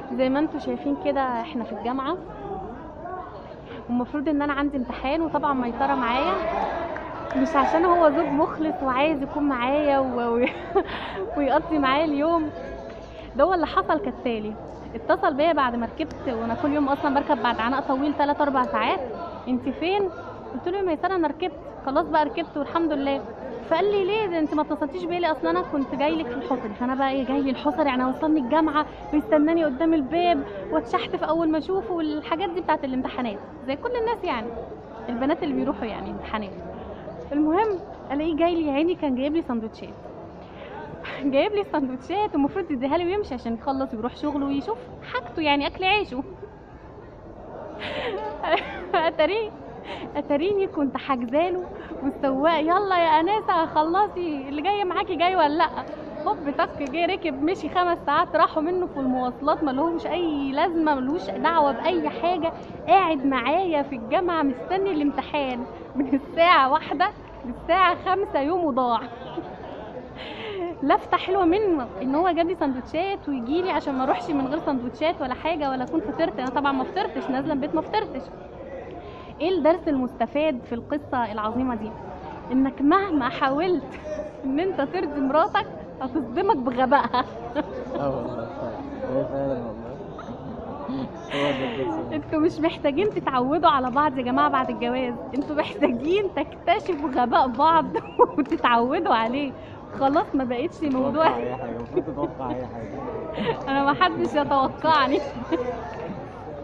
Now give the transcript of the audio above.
زي ما انتم شايفين كده احنا في الجامعة والمفروض ان انا عندي امتحان وطبعا ميطرة معايا مش عشان هو زوج مخلص وعايز يكون معايا و... و... ويقضي معايا اليوم ده هو اللي حصل كالتالي اتصل بيا بعد ما ركبت وانا كل يوم اصلا بركب بعد عناء طويل 3 4 ساعات انت فين قلت له يا ميسره انا ركبت خلاص بقى ركبت والحمد لله فقال لي ليه ده انت ما اتصلتيش بيا ليه اصلا انا كنت جاي لك في الحصري فانا بقى ايه جاي لي الحصري يعني وصلني الجامعه ويستناني قدام الباب واتشحت في اول ما اشوفه والحاجات دي بتاعت الامتحانات زي كل الناس يعني البنات اللي بيروحوا يعني امتحانات المهم الاقيه جاي لي يا عيني كان جايب لي سندوتشات جايب لي سندوتشات المفروض يديها لي ويمشي عشان يخلص ويروح شغله ويشوف حاجته يعني اكل عيشه اتاري اتاريني كنت حاجزاله والسواق يلا يا انسه خلصي اللي جاي معاكي جاي ولا لا هوب طك جه ركب مشي خمس ساعات راحوا منه في المواصلات ما لهمش اي لازمه ملوش دعوه باي حاجه قاعد معايا في الجامعه مستني الامتحان من الساعه واحدة للساعه خمسة يومه ضاع لفته حلوه منه ان هو جاب لي سندوتشات ويجي لي عشان ما اروحش من غير سندوتشات ولا حاجه ولا اكون فطرت انا طبعا ما فطرتش نازله البيت ما فطرتش ايه الدرس المستفاد في القصه العظيمه دي انك مهما حاولت ان انت ترضي مراتك هتصدمك بغبائها اه والله فعلا هي فعلا والله هو ده الدرس انتوا مش محتاجين تتعودوا على بعض يا جماعه بعد الجواز انتوا محتاجين تكتشفوا غباء بعض وتتعودوا عليه خلاص ما بقتش تتوقع موضوع اي حاجه المفروض تتوقع اي حاجه انا ما حدش يتوقعني